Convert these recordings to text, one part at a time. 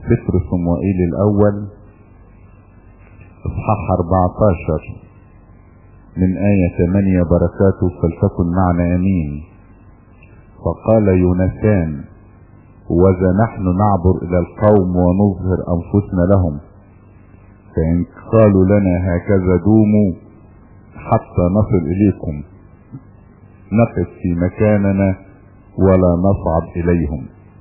سفر صموئيل الأول إصحاح 14 من آية 8 بركاته فلتكن معنا أمين فقال يونسان وذا نحن نعبر إلى القوم ونظهر أنفسنا لهم فإن قالوا لنا هكذا دوموا حتى نصل إليكم نقف في مكاننا ولا نصعد إليهم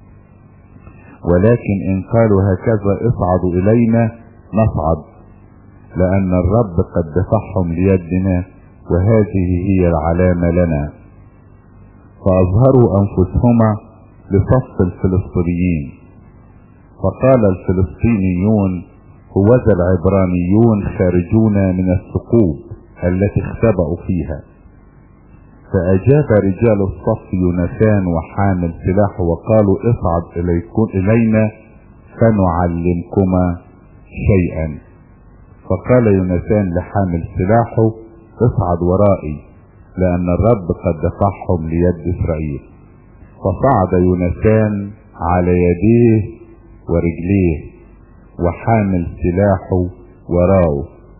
ولكن إن قالوا هكذا اصعدوا إلينا نصعد لأن الرب قد دفعهم ليدنا وهذه هي العلامة لنا فأظهروا أنفسهما لصف الفلسطينيين فقال الفلسطينيون هوذا العبرانيون خارجون من الثقوب التي اختبأوا فيها فأجاب رجال الصف يونسان وحامل سلاحه وقالوا اصعد إليكم إلينا فنعلمكما شيئا فقال يونسان لحامل سلاحه اصعد ورائي لأن الرب قد دفعهم ليد إسرائيل فصعد يونسان على يديه ورجليه وحامل سلاحه وراءه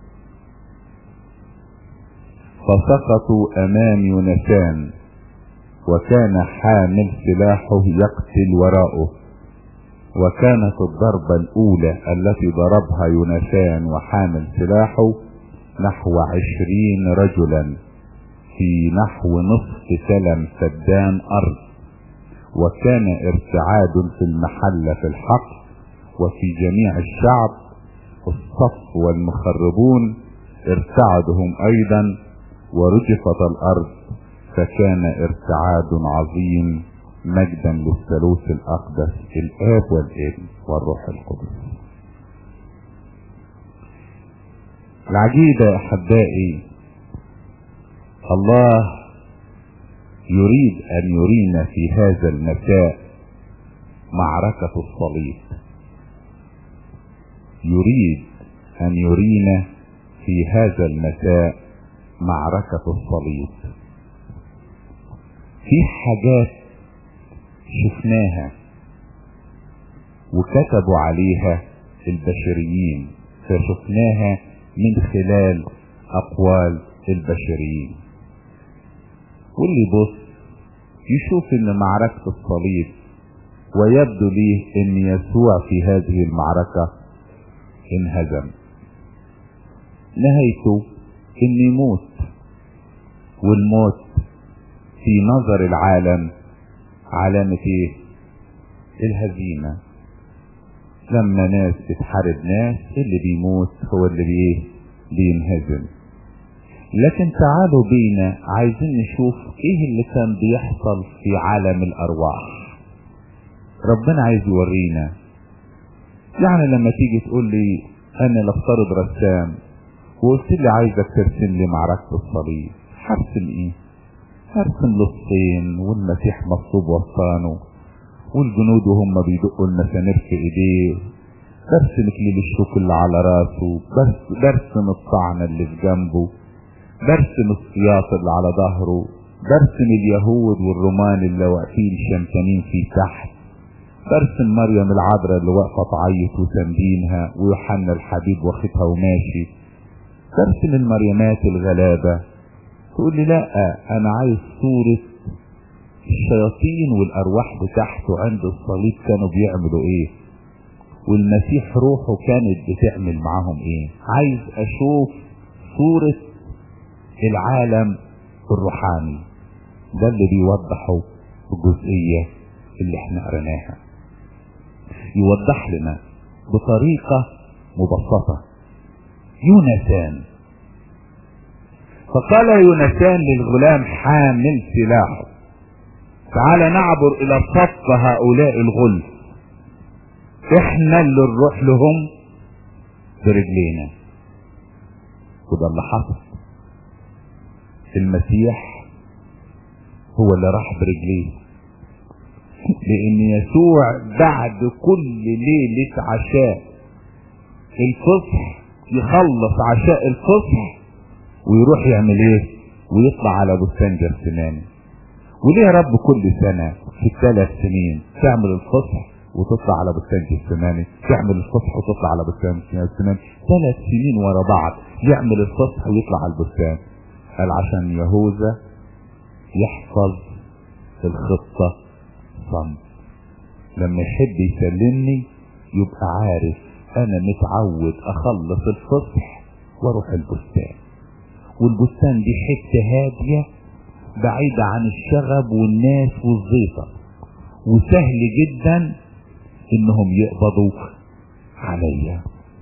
فسقطوا امام يونسان وكان حامل سلاحه يقتل وراءه وكانت الضربة الاولى التي ضربها يونسان وحامل سلاحه نحو عشرين رجلا في نحو نصف سلم سدان ارض وكان ارتعاد في المحلة في الحق وفي جميع الشعب الصف والمخربون ارتعدهم ايضا ورجفت الارض فكان ارتعاد عظيم مجدا للثالوث الاقدس الاب والابن والروح القدس العجيب يا احبائي الله يريد ان يرينا في هذا المساء معركة الصليب يريد ان يرينا في هذا المساء معركة الصليب في حاجات شفناها وكتبوا عليها البشريين فشفناها من خلال اقوال البشريين واللي يبص يشوف ان معركة الصليب ويبدو ليه ان يسوع في هذه المعركة انهزم نهايته ان يموت والموت في نظر العالم علامة ايه الهزيمة لما ناس بتحارب ناس اللي بيموت هو اللي بيه بينهزم لكن تعالوا بينا عايزين نشوف ايه اللي كان بيحصل في عالم الارواح ربنا عايز يورينا يعني لما تيجي تقول لي انا نفترض رسام وقلت لي عايزك ترسم لي معركة الصليب هرسم ايه هرسم للصين والمسيح مصلوب وسطانه والجنود وهم بيدقوا المسامير في ايديه برسم اكليل الشوك اللي على راسه برس برسم الطعنة اللي في جنبه برسم السياط اللي على ظهره برسم اليهود والرومان اللي واقفين شمتانين فيه تحت برسم مريم العذراء اللي واقفه تعيط وساندينها ويوحنا الحبيب واخدها وماشي برسم المريمات الغلابه تقول لي لا انا عايز صوره الشياطين والارواح بتاعته عند الصليب كانوا بيعملوا ايه والمسيح روحه كانت بتعمل معاهم ايه عايز اشوف صورة العالم الروحاني ده اللي بيوضحه الجزئية اللي احنا قريناها يوضح لنا بطريقة مبسطة يونسان فقال يونسان للغلام حامل سلاحه تعال نعبر الى صف هؤلاء الغلف احنا اللي نروح لهم برجلينا وده اللي حصل المسيح هو اللي راح برجليه لان يسوع بعد كل ليلة عشاء الفصح يخلص عشاء الفصح ويروح يعمل ايه ويطلع على بستان جرسمان وليه يا رب كل سنة في الثلاث سنين تعمل الفصح وتطلع على بستان جسماني تعمل الصبح وتطلع على بستان جسماني ثلاث سنين ورا بعض يعمل الصبح ويطلع على البستان قال عشان يهوذا يحفظ الخطة صمت لما يحب يسلمني يبقى عارف انا متعود اخلص الفصح واروح البستان والبستان دي حتة هادية بعيدة عن الشغب والناس والزيطة وسهل جدا انهم يقبضوا عليا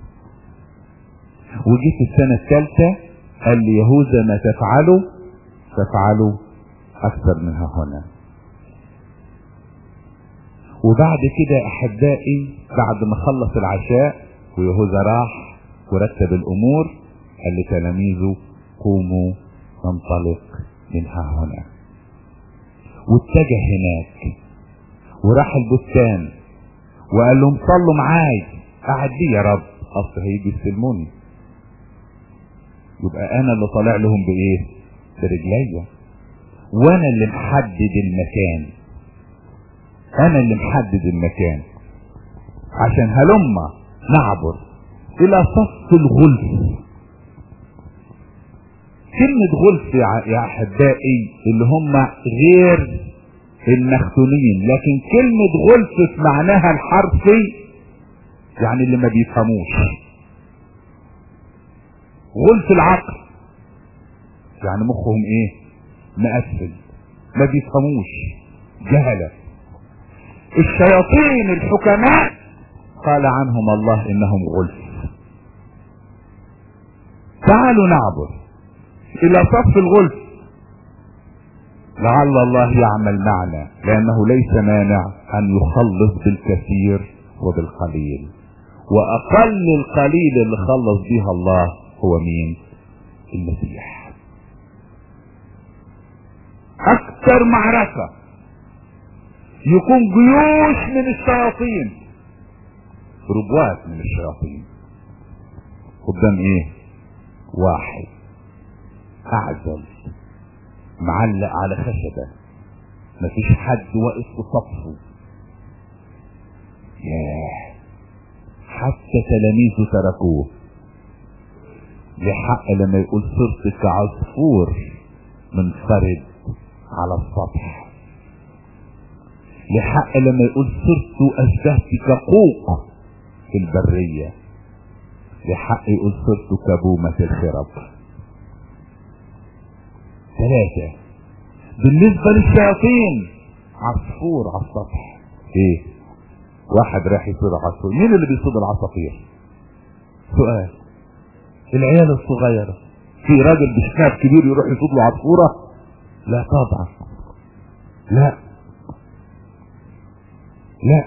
وجيت السنة الثالثة قال لي يهوذا ما تفعله تفعله اكثر منها هنا وبعد كده احبائي بعد ما خلص العشاء ويهوذا راح ورتب الامور قال لتلاميذه قوموا ننطلق منها هنا واتجه هناك وراح البستان وقال لهم صلوا معاي قعد لي يا رب اصل هيجي يستلموني يبقى انا اللي طالع لهم بايه برجليا وانا اللي محدد المكان انا اللي محدد المكان عشان هلما نعبر الى صف الغلف كلمة غلف يا احبائي اللي هم غير المختونين لكن كلمة غلف في معناها الحرفي يعني اللي ما بيفهموش غلف العقل يعني مخهم ايه مقفل ما بيفهموش جهلة الشياطين الحكماء قال عنهم الله انهم غلف تعالوا نعبر الى صف الغلف لعل الله يعمل معنا لانه ليس مانع ان يخلص بالكثير وبالقليل واقل القليل اللي خلص بها الله هو مين المسيح اكثر معركة يكون جيوش من الشياطين ربوات من الشياطين قدام ايه واحد اعزل معلق على خشبة مفيش حد واقف في صفه ياه حتى تلاميذه تركوه لحق لما يقول صرت كعصفور منفرد على السطح لحق لما يقول صرت اشبهت كقوق في البرية لحق يقول صرت كبومة الخرب ثلاثة بالنسبة للشياطين عصفور على السطح ايه واحد راح يصيد عصفور مين اللي بيصيد العصافير سؤال العيال الصغيرة في راجل بشناب كبير يروح يصيد له عصفورة لا طبعا لا لا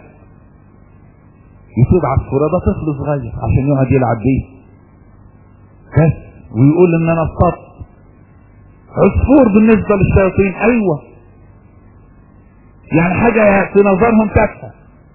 يصيد عصفورة ده طفل صغير عشان يقعد يلعب بيه بس ويقول ان انا اصطدت عصفور بالنسبة للشياطين ايوه يعني حاجة في نظرهم تافهة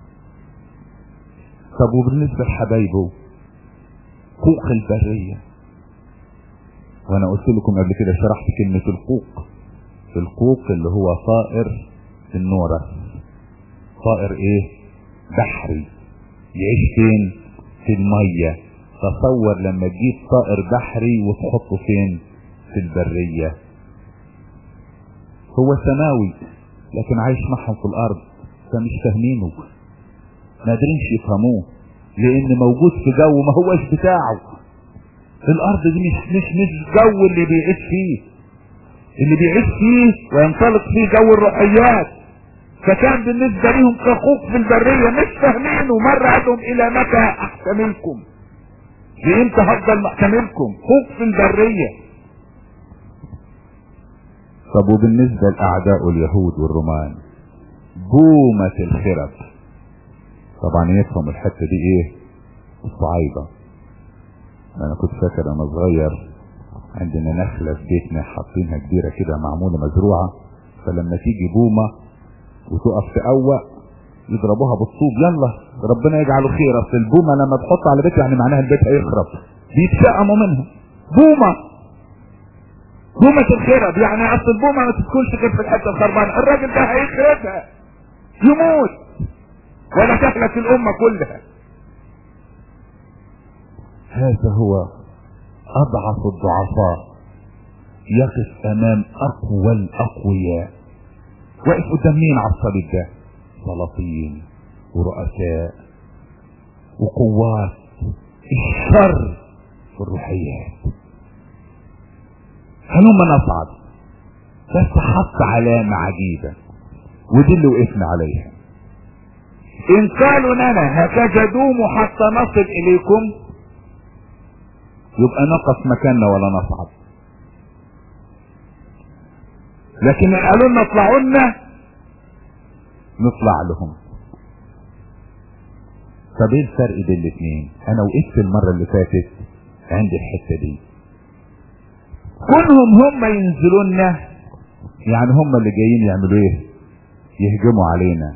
طب وبالنسبة لحبايبه قوق البرية وانا قلت لكم قبل كده شرحت كلمة القوق القوق اللي هو طائر النورة طائر ايه بحري يعيش فين في المية تصور لما تجيب طائر بحري وتحطه فين في البرية هو سماوي لكن عايش معهم في الارض فمش فاهمينه ما قادرينش يفهموه لان موجود في جو ما هوش بتاعه الارض دي مش مش مش جو اللي بيعيش فيه اللي بيعيش فيه وينطلق فيه جو الروحيات فكان بالنسبة لهم كخوف في البرية مش فاهمينه مرة قال لهم الى متى احتملكم لامتى هفضل محتملكم خوف في البرية طب وبالنسبة لأعداء اليهود والرومان بومة الخرب طبعا يفهم الحتة دي ايه الصعايدة انا كنت فاكر انا صغير عندنا نخلة في بيتنا حاطينها كبيرة كده معمولة مزروعة فلما تيجي بومة وتقف تقوى يضربوها بالطوب يلا ربنا يجعله خير اصل البومة لما تحط على بيت يعني معناها البيت هيخرب بيتشقموا منها بومة بومة الخرب يعني اصل البومة ما تسكنش غير في الحتة الخربانة الراجل ده هيخربها يموت ولا تهلك الامة كلها هذا هو اضعف الضعفاء يقف امام اقوى الاقوياء واقف قدام مين على الصليب ده سلاطين ورؤساء وقوات الشر في الروحيات هلما نصعد بس حط علامة عجيبة ودي اللي وقفنا عليها ان قالوا لنا هكذا دوموا حتى نصل اليكم يبقى نقف مكاننا ولا نصعد لكن ان قالوا لنا اطلعوا لنا نطلع لهم طب ايه الفرق بين الاثنين انا وقفت المرة اللي فاتت عند الحتة دي كونهم هم ينزلوا لنا يعني هم اللي جايين يعملوا ايه يهجموا علينا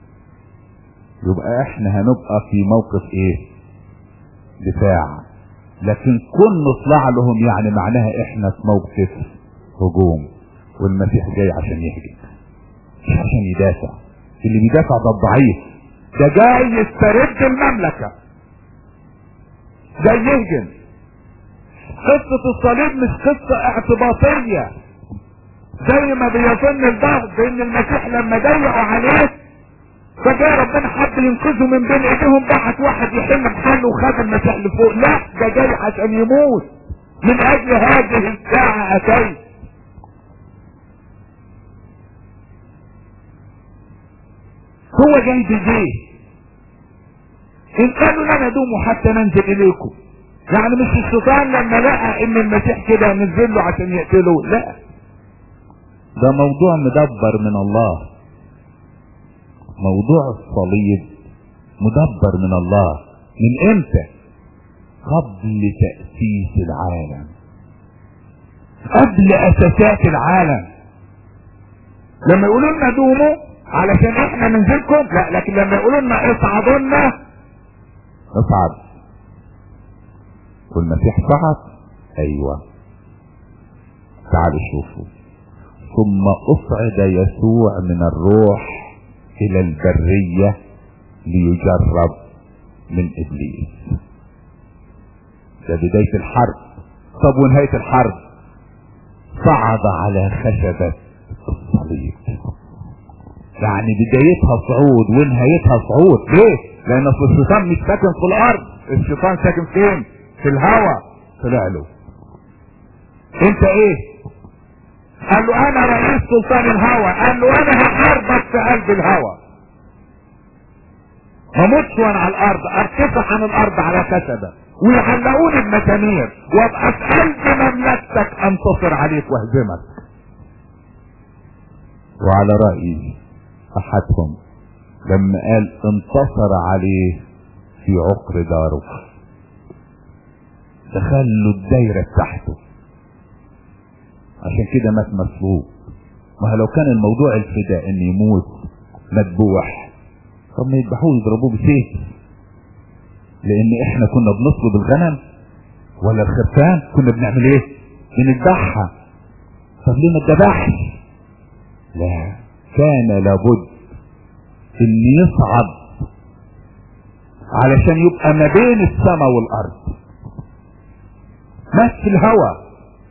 يبقى احنا هنبقى في موقف ايه دفاع لكن كن نطلع لهم يعني معناها احنا في موقف هجوم والمسيح جاي عشان يهجم مش عشان يدافع اللي بيدافع ده الضعيف ده جاي يسترد المملكة جاي يهجم قصة الصليب مش قصة اعتباطية زي ما بيظن البعض بان المسيح لما ضيقوا عليه فجاء ربنا حب ينقذه من بين ايديهم بعت واحد يحل محله وخد المسيح لفوق لا ده جاي عشان يموت من اجل هذه الساعة اتيت هو جاي بجيه ان قالوا لنا دوموا حتى ننزل اليكم يعني مش الشيطان لما لقى ان المسيح كده نزل له عشان يقتله لا ده موضوع مدبر من الله موضوع الصليب مدبر من الله من امتى قبل تأسيس العالم قبل اساسات العالم لما يقولوا لنا دوموا علشان احنا ننزلكم لا لكن لما يقولوا لنا اصعدوا لنا اصعد والمسيح صعد ايوه تعالوا شوفوا ثم اصعد يسوع من الروح الى البرية ليجرب من ابليس ده بداية الحرب طب ونهاية الحرب صعد على خشبة الصليب يعني بدايتها صعود ونهايتها صعود ليه لان اصل الشيطان مش ساكن في الارض الشيطان ساكن فين في الهواء طلع له انت ايه قال له انا رئيس سلطان الهوى قال له انا هحاربك في قلب الهوى هموتش وانا على الارض ارتفع عن الارض على خشبه ويعلقوني بمسامير وابقى في قلب مملكتك انتصر عليك واهزمك وعلى رايي احدهم لما قال انتصر عليه في عقر داره دخلوا الدايرة بتاعته عشان كده مات مصلوب ما لو كان الموضوع الفداء ان يموت مذبوح طب ما يذبحوه يضربوه بسيف لان احنا كنا بنصلب الغنم ولا الخرفان كنا بنعمل ايه بنذبحها طب ليه ما اتذبحش لا كان لابد ان يصعد علشان يبقى ما بين السماء والارض مات في الهوى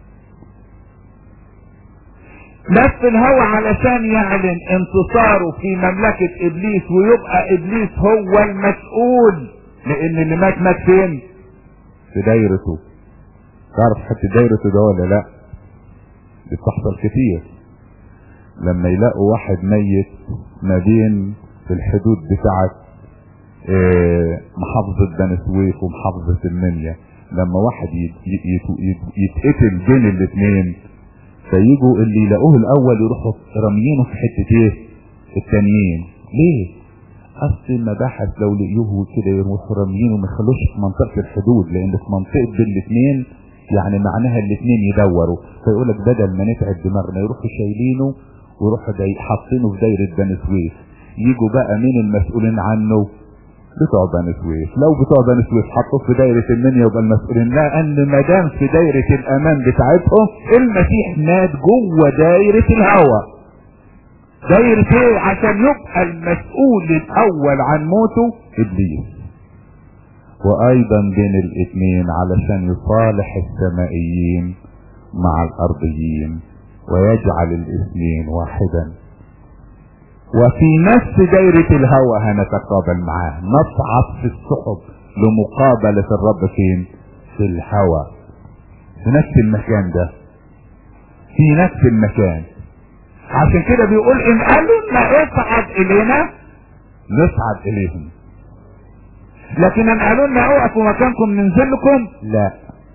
مات في الهوى علشان يعلن انتصاره في مملكة ابليس ويبقى ابليس هو المسؤول لان اللي مات مات فين في دايرته تعرف حتى دايرته ده ولا لا دي بتحصل كتير لما يلاقوا واحد ميت ما بين في الحدود بتاعت اه محافظة بني سويف ومحافظة المنيا لما واحد يتقتل بين الاثنين فيجوا اللي يلاقوه الاول يروحوا راميينه في حتة ايه التانيين ليه اصل المباحث لو لقيوه كده يروحوا راميينه ما يخلوش في منطقة الحدود لان في منطقة بين الاثنين يعني معناها الاثنين يدوروا فيقول لك بدل ما نتعب دماغنا يروحوا شايلينه ويروحوا حاطينه في دايرة بني سويف يجوا بقى مين المسؤولين عنه بتوع بني سويف لو بتوع بني سويف حطوه في دايرة المنيا يبقى المسؤولين لا ان ما دام في دايرة الامان بتاعتهم المسيح مات جوه دايرة الهوى دايرة ايه عشان يبقى المسؤول الاول عن موته ابليس وايضا بين الاثنين علشان يصالح السمائيين مع الارضيين ويجعل الاثنين واحدا وفي نفس دايرة الهوى هنتقابل معاه نصعد في السحب لمقابلة الرب فين في الهوى في نفس المكان ده في نفس المكان عشان كده بيقول ان قالوا لنا اصعد الينا نصعد اليهم لكن ان قالوا لنا اقفوا مكانكم ننزل لكم لا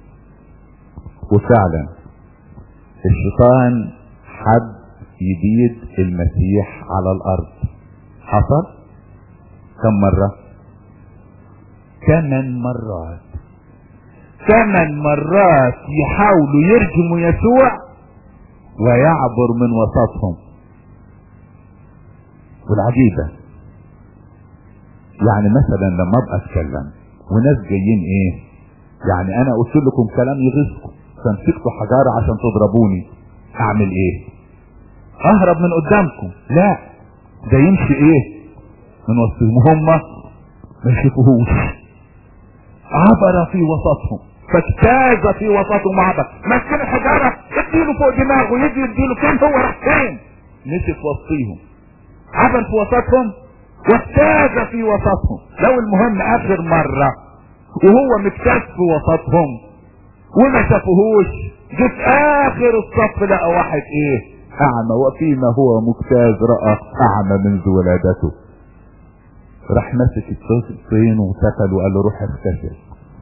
وفعلا الشيطان حب يبيد المسيح على الارض حصل كم مرة ثمان مرات ثمان مرات يحاولوا يرجموا يسوع ويعبر من وسطهم والعجيبة يعني مثلا لما ابقى اتكلم وناس جايين ايه يعني انا قلت لكم كلام يغيظكم فمسكتوا حجارة عشان تضربوني اعمل ايه اهرب من قدامكم لا ده يمشي ايه من وسطهم هم ما يشوفوهوش عبر في وسطهم فاجتاز في وسطهم عبر مسك الحجارة اديله فوق دماغه يجي يديله فين هو راح فين مشي في وسطيهم عبر في وسطهم واجتاز في وسطهم لو المهم اخر مرة وهو مجتاز في وسطهم وما شافوهوش جه في اخر الصف لقى واحد ايه اعمى وفيما هو مجتاز رأى اعمى منذ ولادته راح مسك الطين وسكل وقال له روح اغتسل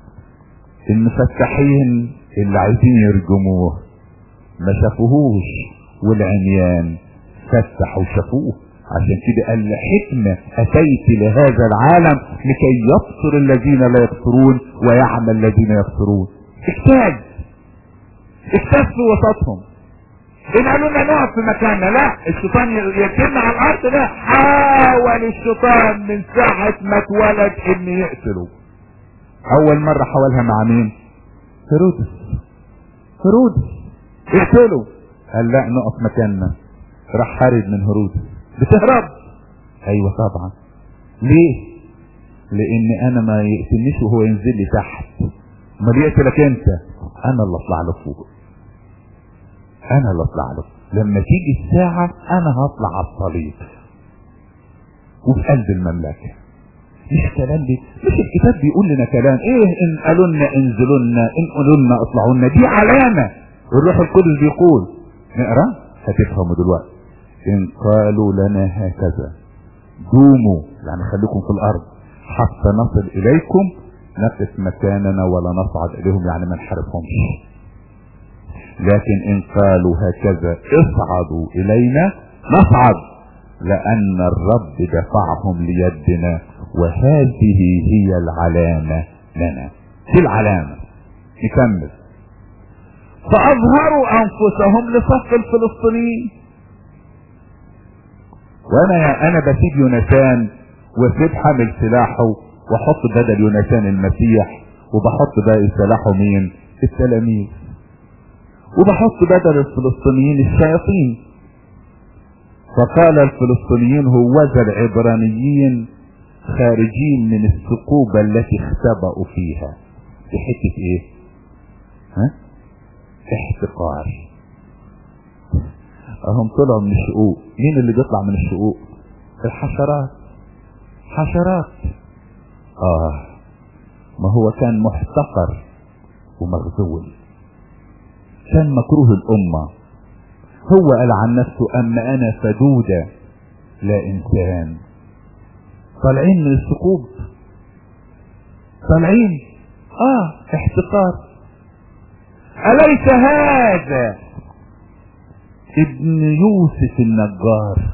المفتحين اللي عايزين يرجموه ما شافوهوش والعميان فتحوا شافوه عشان كده قال لحكمة اتيت لهذا العالم لكي يبصر الذين لا يبصرون ويعمل الذين يبصرون اجتاز اجتاز في وسطهم ان قالوا لنا نقف في مكاننا لا الشيطان يتم على الارض لا حاول الشيطان من ساعة ما اتولد ان يقتله اول مرة حاولها مع مين هيرودس هيرودس اقتله قال لا نقف مكاننا راح حارب من هيرودس بتهرب ايوه طبعا ليه لان انا ما يقتلنيش وهو ينزل لي تحت امال يقتلك انت انا اللي اطلع له فوق انا اللي اطلع له لما تيجي الساعة انا هطلع على الصليب وفي قلب المملكة مش كلام دي مش الكتاب بيقول لنا كلام ايه ان قالوا لنا انزلوا لنا ان قالوا لنا اطلعوا لنا دي علامة الروح القدس بيقول نقرا هتفهموا دلوقتي ان قالوا لنا هكذا دوموا يعني خليكم في الارض حتى نصل اليكم نقف مكاننا ولا نصعد اليهم يعني ما نحاربهمش لكن ان قالوا هكذا اصعدوا الينا نصعد لان الرب دفعهم ليدنا وهذه هي العلامة لنا دي العلامة نكمل فاظهروا انفسهم لصف الفلسطينيين وانا انا بسيب يونسان واسيب حامل سلاحه واحط بدل يونسان المسيح وبحط باقي سلاحه مين التلاميذ وبحط بدل الفلسطينيين الشياطين فقال الفلسطينيين هوذا العبرانيين خارجين من الثقوبة التي اختبأوا فيها في حتة ايه ها احتقار اهم طلعوا من الشقوق مين اللي بيطلع من الشقوق الحشرات حشرات اه ما هو كان محتقر ومغزول كان مكروه الامة هو قال عن نفسه اما انا فدودة لا انسان طالعين من الثقوب طالعين اه احتقار اليس هذا ابن يوسف النجار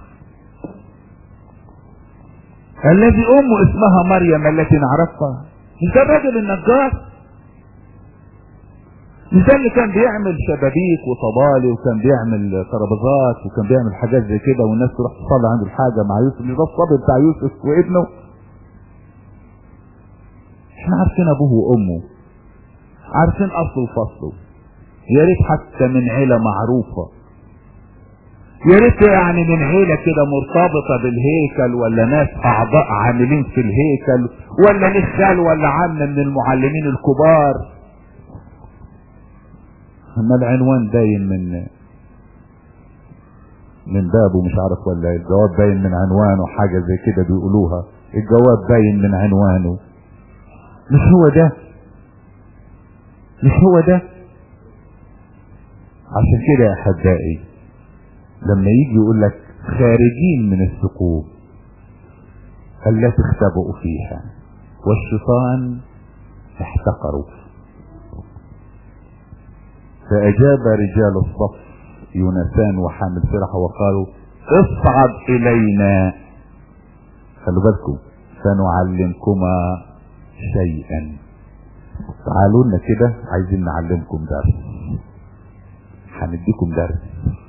الذي امه اسمها مريم التي نعرفها مش ده الراجل النجار مش ده اللي كان بيعمل شبابيك وطبالي وكان بيعمل ترابيزات وكان بيعمل حاجات زي كده والناس تروح تصلي عنده الحاجة مع يوسف مش ده الصبي بتاع يوسف وابنه احنا عارفين ابوه وامه عارفين اصله وفصله يا ريت حتى من عيلة معروفة يا ريت يعني من عيله كده مرتبطه بالهيكل ولا ناس اعضاء عاملين في الهيكل ولا ليه خال ولا عم من المعلمين الكبار اما العنوان باين من من بابه مش عارف ولا الجواب باين من عنوانه حاجه زي كده بيقولوها الجواب باين من عنوانه مش هو ده مش هو ده عشان كده يا احبائي لما يجي يقول لك خارجين من الثقوب التي اختبئوا فيها والشيطان احتقروا فأجاب رجال الصف يونسان وحامل سرح وقالوا اصعد إلينا خلوا بالكم سنعلمكما شيئا تعالوا لنا كده عايزين نعلمكم درس هنديكم درس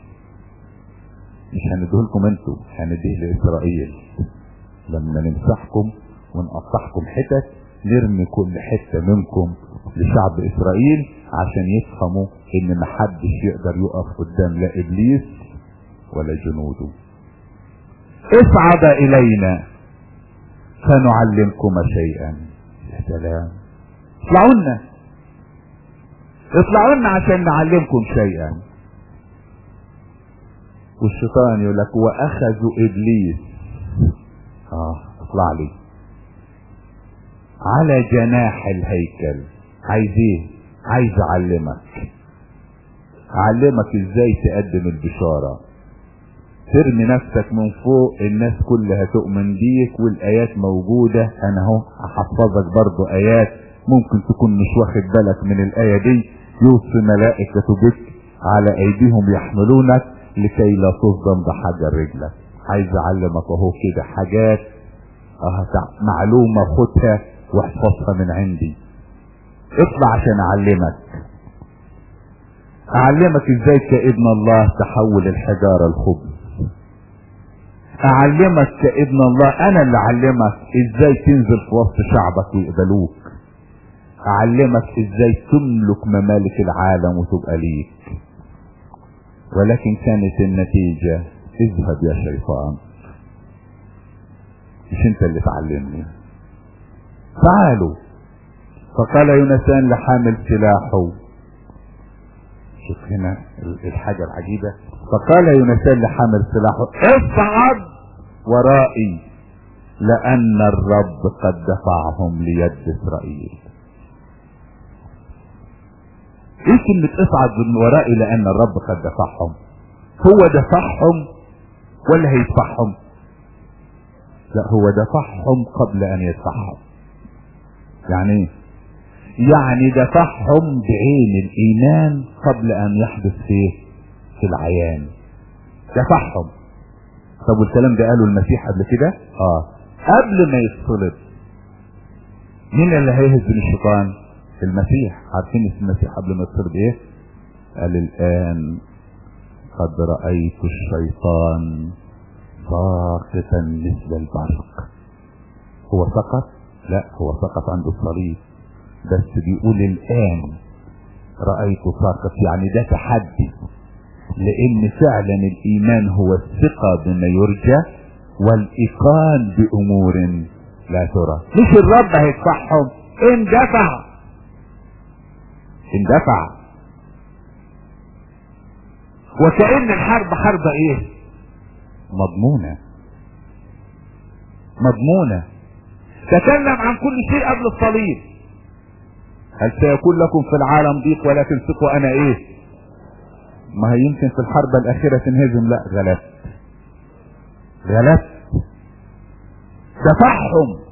مش هنديهولكم انتوا هنديه لاسرائيل لما نمسحكم ونقطعكم حتت نرمي كل حته منكم لشعب اسرائيل عشان يفهموا ان محدش يقدر يقف قدام لا ابليس ولا جنوده اصعد الينا فنعلمكما شيئا يا سلام اطلعوا لنا اطلعوا لنا عشان نعلمكم شيئا والشيطان يقول لك واخذوا ابليس اه اطلع لي على جناح الهيكل عايز ايه عايز اعلمك اعلمك ازاي تقدم البشارة ترمي نفسك من فوق الناس كلها تؤمن بيك والايات موجودة انا اهو هحفظك برضو ايات ممكن تكون مش واخد بالك من الاية دي يوصي ملائكة بك على ايديهم يحملونك لكي لا تصدم بحجر رجلك عايز اعلمك اهو كده حاجات اه معلومة خدها واحفظها من عندي اطلع عشان اعلمك اعلمك ازاي كابن الله تحول الحجارة الخبز اعلمك كابن الله انا اللي اعلمك ازاي تنزل في وسط شعبك ويقبلوك اعلمك ازاي تملك ممالك العالم وتبقى ليك ولكن كانت النتيجة اذهب يا شيطان مش انت اللي تعلمني تعالوا فقال يونسان لحامل سلاحه شوف هنا الحاجة العجيبة فقال يونسان لحامل سلاحه اصعد ورائي لأن الرب قد دفعهم ليد إسرائيل ايه كلمة اصعد من ورائي لأن الرب قد دفعهم هو دفعهم ولا هيدفعهم لا هو دفعهم قبل أن يدفعهم يعني ايه يعني دفعهم بعين الايمان قبل ان يحدث فيه في العيان دفعهم طب والكلام ده قاله المسيح قبل كده اه قبل ما يتصلب مين اللي هيهز من الشيطان المسيح عارفين المسيح قبل ما يتصلب ايه قال الان قد رأيت الشيطان ساقطا مثل البرق هو سقط لا هو سقط عند الصليب بس بيقول الآن رأيت ساقط يعني ده تحدي لأن فعلا الإيمان هو الثقة بما يرجى والإيقان بأمور لا ترى مش الرب هيدفعهم اندفع اندفع وكأن الحرب حرب ايه مضمونة مضمونة تكلم عن كل شيء قبل الصليب هل سيكون لكم في العالم ضيق ولكن ثقوا انا ايه ما هي يمكن في الحرب الاخيرة تنهزم لا غلبت غلبت تفحم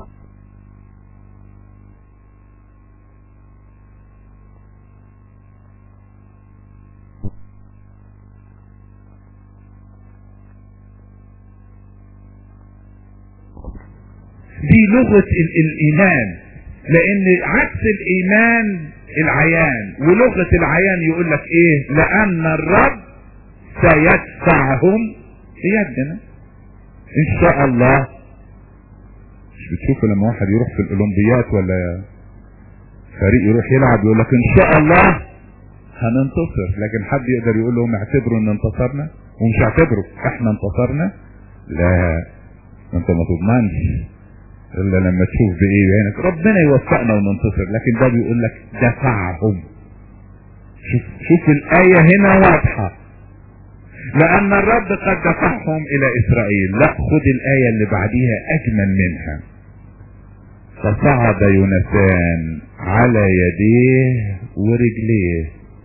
دي لغة ال- الإيمان لأن عكس الإيمان العيان ولغة العيان يقول لك إيه لأن الرب سيدفعهم في يدنا إن شاء الله مش بتشوف لما واحد يروح في الأولمبيات ولا فريق يروح يلعب يقول لك إن شاء الله هننتصر لكن حد يقدر يقول لهم اعتبروا ان انتصرنا ومش اعتبره احنا انتصرنا لا انت ما تضمنش الا لما تشوف بايه بعينك ربنا يوفقنا وننتصر لكن ده بيقول لك دفعهم شوف شوف الايه هنا واضحه لان الرب قد دفعهم الى اسرائيل لا خد الايه اللي بعديها اجمل منها فصعد يونسان على يديه ورجليه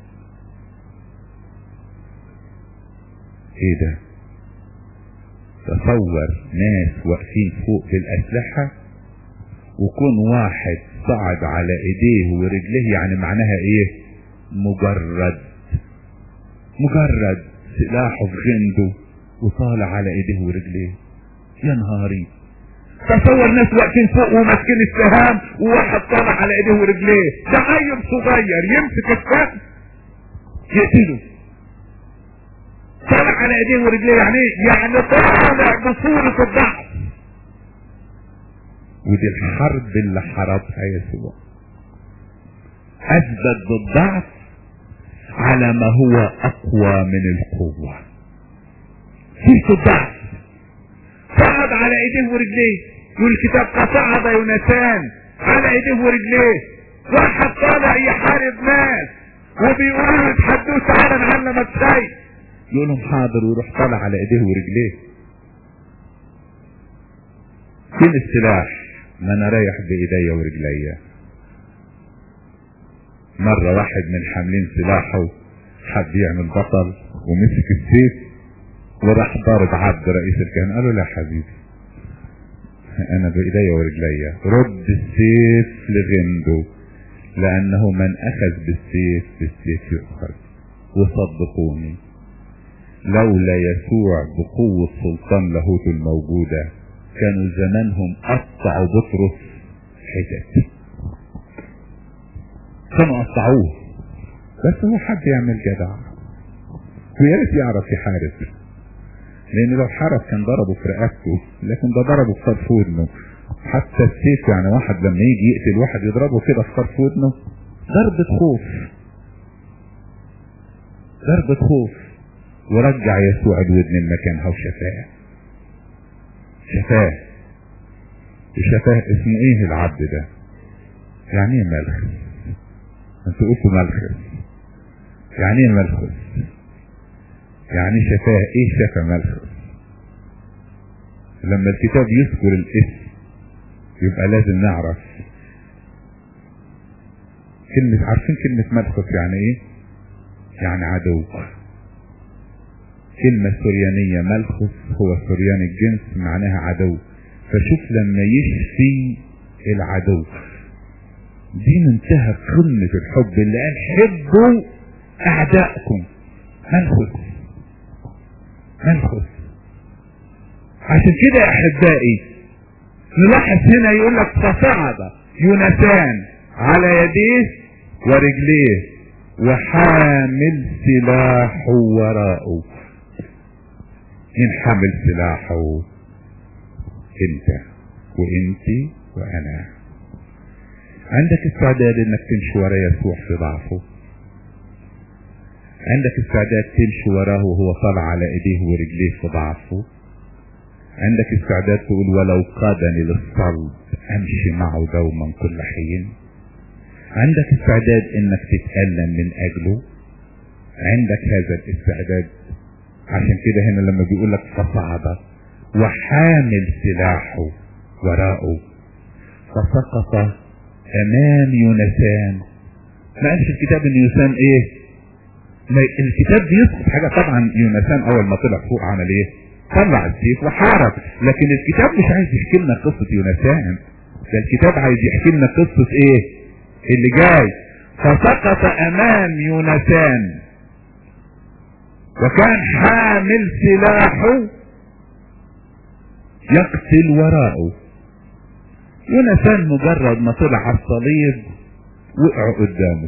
ايه ده تصور ناس واقفين فوق بالاسلحة وكون واحد صعد على ايديه ورجليه يعني معناها ايه مجرد مجرد سلاحه في غنده وطالع على ايديه ورجليه يا نهاري تصور ناس واقفين فوق وماسكين السهام وواحد طالع على ايديه ورجليه ده عيل صغير يمسك السهم يقتله طالع على ايديه ورجليه يعني ايه؟ يعني طالع بصورة الضعف ودي الحرب اللي حاربها يسوع اثبت بالضعف على ما هو اقوى من القوة في الضعف صعد على ايديه ورجليه والكتاب فصعد يونسان على ايديه ورجليه واحد طالع يحارب ناس وبيقولوا له اتحدوا تعالى نعلمك شيء يقول لهم حاضر ويروح طالع على ايديه ورجليه فين السلاح ما انا رايح بايديا ورجليا مرة واحد من حاملين سلاحه حب يعمل بطل ومسك السيف وراح ضارب عبد رئيس الكهنة قال له لا حبيبي انا بايديا ورجليا رد السيف لغنده لانه من اخذ بالسيف بالسيف يؤخذ وصدقوني لولا يسوع بقوة سلطان لاهوت الموجودة كانوا زمانهم قطعوا بطرس حتت كانوا قطعوه بس هو حد يعمل جدع ويا ريت يعرف يحارب لان لو حارب كان ضربه في رقبته لكن ده ضربه في طرف ودنه حتى السيف يعني واحد لما يجي يقتل واحد يضربه كده في طرف ودنه ضربة خوف ضربة خوف ورجع يسوع الودن لمكانها وشفاه شفاه وشفاه اسمه ايه العبد ده يعني ايه ملخص انتوا قلتوا ملخص يعني ايه ملخص يعني شفاه ايه شفا ملخص لما الكتاب يذكر الاسم يبقى لازم نعرف كلمة عارفين كلمة ملخص يعني ايه يعني عدو كلمة سريانية ملخص هو سريان الجنس معناها عدو فشوف لما يشفي العدو دي منتهى قمة الحب اللي قال حبوا اعدائكم ملخص ملخص عشان كده يا احبائي نلاحظ هنا يقول لك فصعد يونسان على يديه ورجليه وحامل سلاحه وراءه مين حامل سلاحه انت وانت وانا عندك استعداد انك تمشي ورا يسوع في ضعفه عندك استعداد تمشي وراه وهو طالع على ايديه ورجليه في ضعفه عندك استعداد تقول ولو قادني للصلب امشي معه دوما كل حين عندك استعداد انك تتألم من اجله عندك هذا الاستعداد عشان كده هنا لما بيقول لك فصعد وحامل سلاحه وراءه فسقط امام يونسان ما قالش الكتاب ان يونسان ايه ما الكتاب بيذكر حاجه طبعا يونسان اول ما طلع فوق عمل ايه طلع السيف وحارب لكن الكتاب مش عايز يحكي لنا قصه يونسان ده الكتاب عايز يحكي لنا قصه ايه اللي جاي فسقط امام يونسان وكان حامل سلاحه يقتل وراءه يونسان مجرد ما طلع على الصليب وقعوا قدامه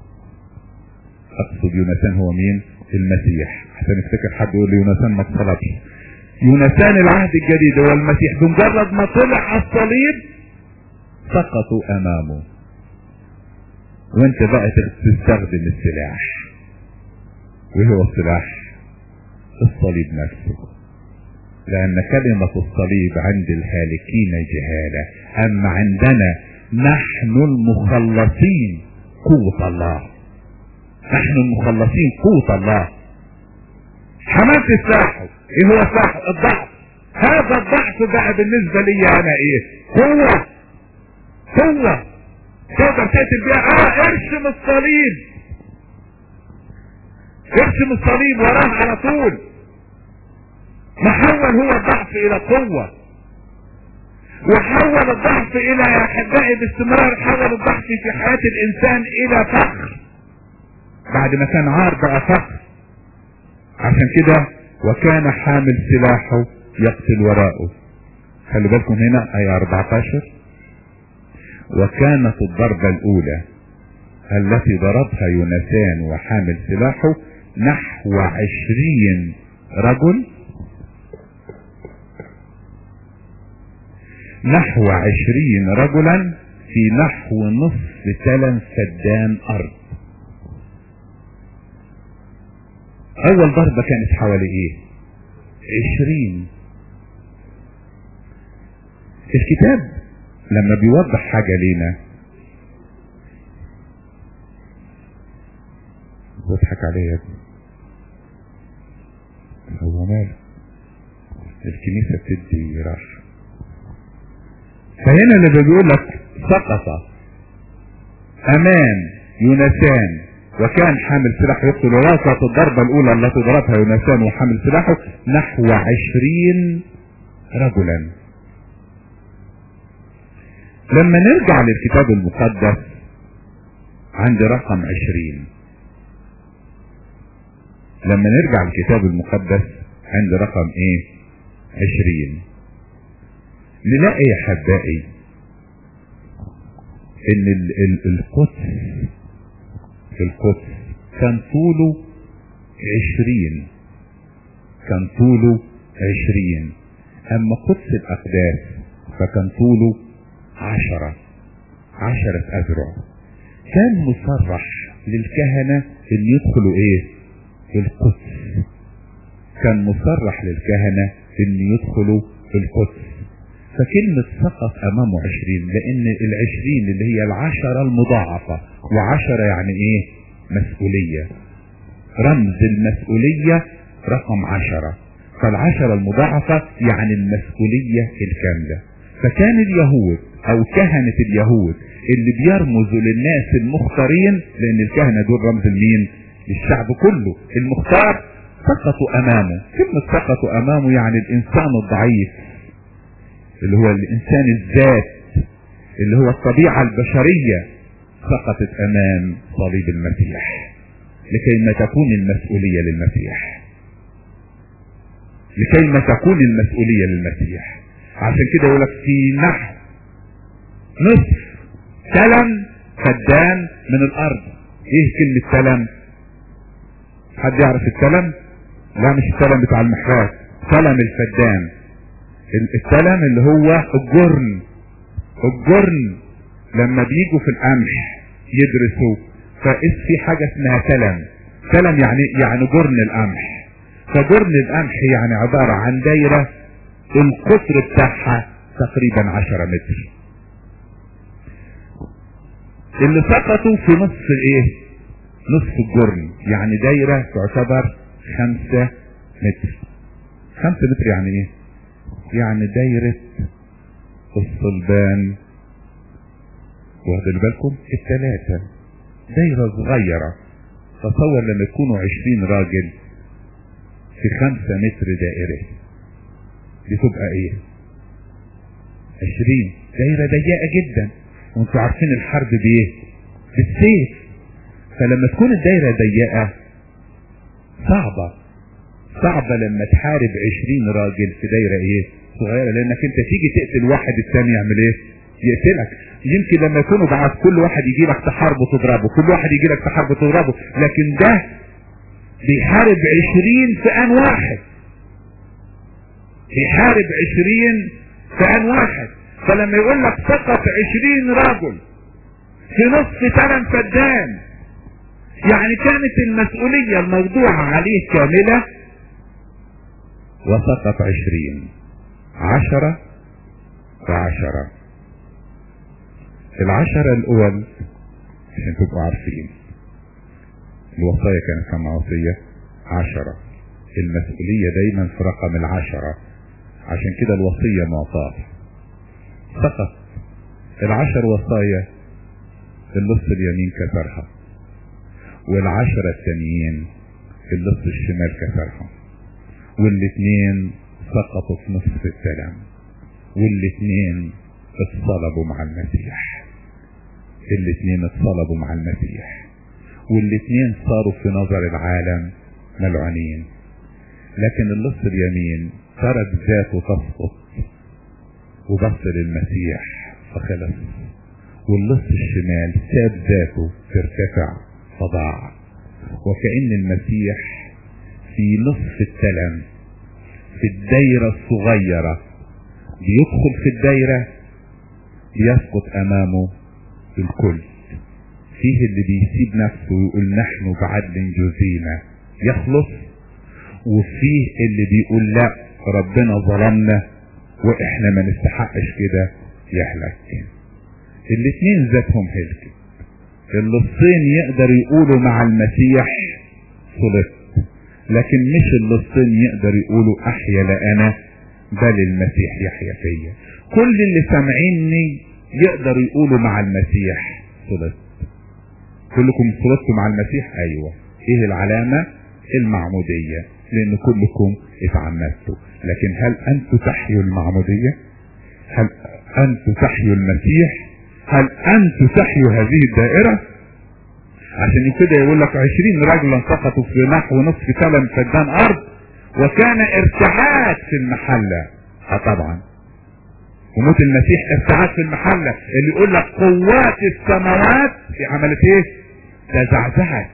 اقصد يونسان هو مين المسيح عشان افتكر حد يقول لي يونسان ما اتصلبش يونسان العهد الجديد هو المسيح بمجرد ما طلع على الصليب سقطوا امامه وانت بقى تستخدم السلاح وايه هو السلاح الصليب نفسه لأن كلمة الصليب عند الهالكين جهالة أما عندنا نحن المخلصين قوة الله نحن المخلصين قوة الله حملت سلاحه ايه هو سلاحه الضعف هذا الضعف بقى بالنسبة لي انا ايه قوة قوة تقدر تقتل بيها اه ارسم الصليب ارسم الصليب وراه على طول محول هو الضعف الى قوة وحول الضعف الى يا احبائي باستمرار حول الضعف في حياة الانسان الى فخر بعد ما كان عار بقى فخر عشان كده وكان حامل سلاحه يقتل وراءه خلي بالكم هنا اي 14 وكانت الضربة الاولى التي ضربها يونسان وحامل سلاحه نحو عشرين رجل نحو عشرين رجلا في نحو نصف تلم فدان ارض اول ضربة كانت حوالي ايه عشرين الكتاب لما بيوضح حاجة لينا بضحك عليا يا ابني هو ماله الكنيسة بتدي راحة فهنا اللي بيقول لك سقط امام يونسان وكان حامل سلاح يقتل وراثة الضربة الاولى التي ضربها يونسان وحامل سلاحه نحو عشرين رجلا لما نرجع للكتاب المقدس عند رقم عشرين لما نرجع للكتاب المقدس عند رقم ايه عشرين نلاقي يا حبائي ان ال ال القدس القدس كان طوله عشرين كان طوله عشرين اما قدس الاقداس فكان طوله عشرة عشرة اذرع كان مصرح للكهنة ان يدخلوا ايه القدس كان مصرح للكهنة ان يدخلوا القدس فكلمة سقط امامه عشرين لان العشرين اللي هي العشرة المضاعفة وعشرة يعني ايه مسؤولية رمز المسؤولية رقم عشرة فالعشرة المضاعفة يعني المسؤولية الكاملة فكان اليهود او كهنة اليهود اللي بيرمزوا للناس المختارين لان الكهنة دول رمز لمين للشعب كله المختار سقطوا امامه كلمة سقطوا امامه يعني الانسان الضعيف اللي هو الانسان الذات اللي هو الطبيعة البشرية سقطت امام صليب المسيح لكي ما تكون المسؤولية للمسيح لكي ما تكون المسؤولية للمسيح عشان كده يقول لك في نحو نصف سلم فدان من الارض ايه كلمة سلم حد يعرف السلم لا مش السلم بتاع المحراث سلم الفدان السلم اللي هو الجرن الجرن لما بيجوا في القمح يدرسوا فإس في حاجة اسمها سلم سلم يعني يعني جرن القمح فجرن القمح يعني عبارة عن دايرة القطر بتاعها تقريبا عشرة متر اللي سقطوا في نصف الايه نصف الجرن يعني دايرة تعتبر خمسة متر خمسة متر يعني ايه يعني دايرة الصلبان واخدين بالكم الثلاثة دايرة صغيرة تصور لما يكونوا عشرين راجل في خمسة متر دائرة دي تبقى ايه عشرين دايرة ضيقة جدا وانتوا عارفين الحرب بايه بالسيف فلما تكون الدايرة ضيقة صعبة صعبة لما تحارب عشرين راجل في دايرة ايه صغيرة لانك انت تيجي تقتل واحد الثاني يعمل ايه يقتلك يمكن لما يكونوا بعد كل واحد يجي لك تحاربه تضربه كل واحد يجي لك تحاربه تضربه لكن ده بيحارب عشرين في ان واحد بيحارب عشرين في ان واحد فلما يقول لك سقط عشرين رجل في نصف ثمن فدان يعني كانت المسؤولية الموضوعة عليه كاملة وسقط عشرين عشرة وعشرة العشرة الأول عشان تبقوا عارفين الوصايا كانت كم وصية عشرة المسؤولية دايما في رقم العشرة عشان كده الوصية معطاة سقط العشر وصايا اللص اليمين كسرها والعشرة التانيين اللص الشمال كسرها والاثنين سقطوا في نصف السلام والاثنين اتصلبوا مع المسيح الاثنين اتصلبوا مع المسيح والاثنين صاروا في نظر العالم ملعونين لكن اللص اليمين ترك ذاته تسقط وبص للمسيح فخلص واللص الشمال ساب ذاته ترتفع فضاع وكأن المسيح في نصف التلم في الدايرة الصغيرة بيدخل في الدايرة يسقط أمامه الكل فيه اللي بيسيب نفسه ويقول نحن بعدل جزينا يخلص وفيه اللي بيقول لا ربنا ظلمنا واحنا ما نستحقش كده يهلك الاتنين ذاتهم هلكت اللصين يقدر يقولوا مع المسيح صلت لكن مش اللصين يقدر يقولوا احيا لا انا بل المسيح يحيا فيا كل اللي سامعيني يقدر يقولوا مع المسيح صلت كلكم صلتوا مع المسيح ايوه ايه العلامة المعمودية لان كلكم اتعمدتوا لكن هل انتم تحيوا المعمودية هل انتم تحيوا المسيح هل انتم تحيوا هذه الدائرة عشان كده يقول لك عشرين رجلا سقطوا في نحو نصف سلم فدان ارض وكان ارتعاد في المحلة اه طبعا وموت المسيح ارتعاد في المحلة اللي يقول لك قوات السماوات في عملت ايه تزعزعت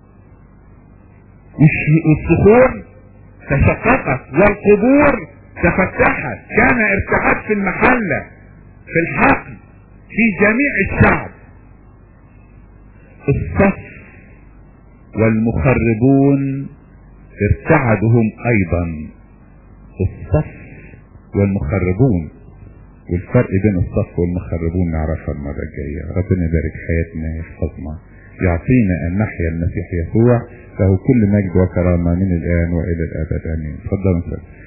والصخور تشققت والقبور تفتحت كان ارتعاد في المحلة في الحقل في جميع الشعب الصف والمخربون ارتعدوا هم ايضا الصف والمخربون والفرق بين الصف والمخربون نعرفها المرة الجاية ربنا يبارك حياتنا يحفظنا يعطينا ان نحيا المسيح يسوع له كل مجد وكرامة من الان والى الابد امين تفضلوا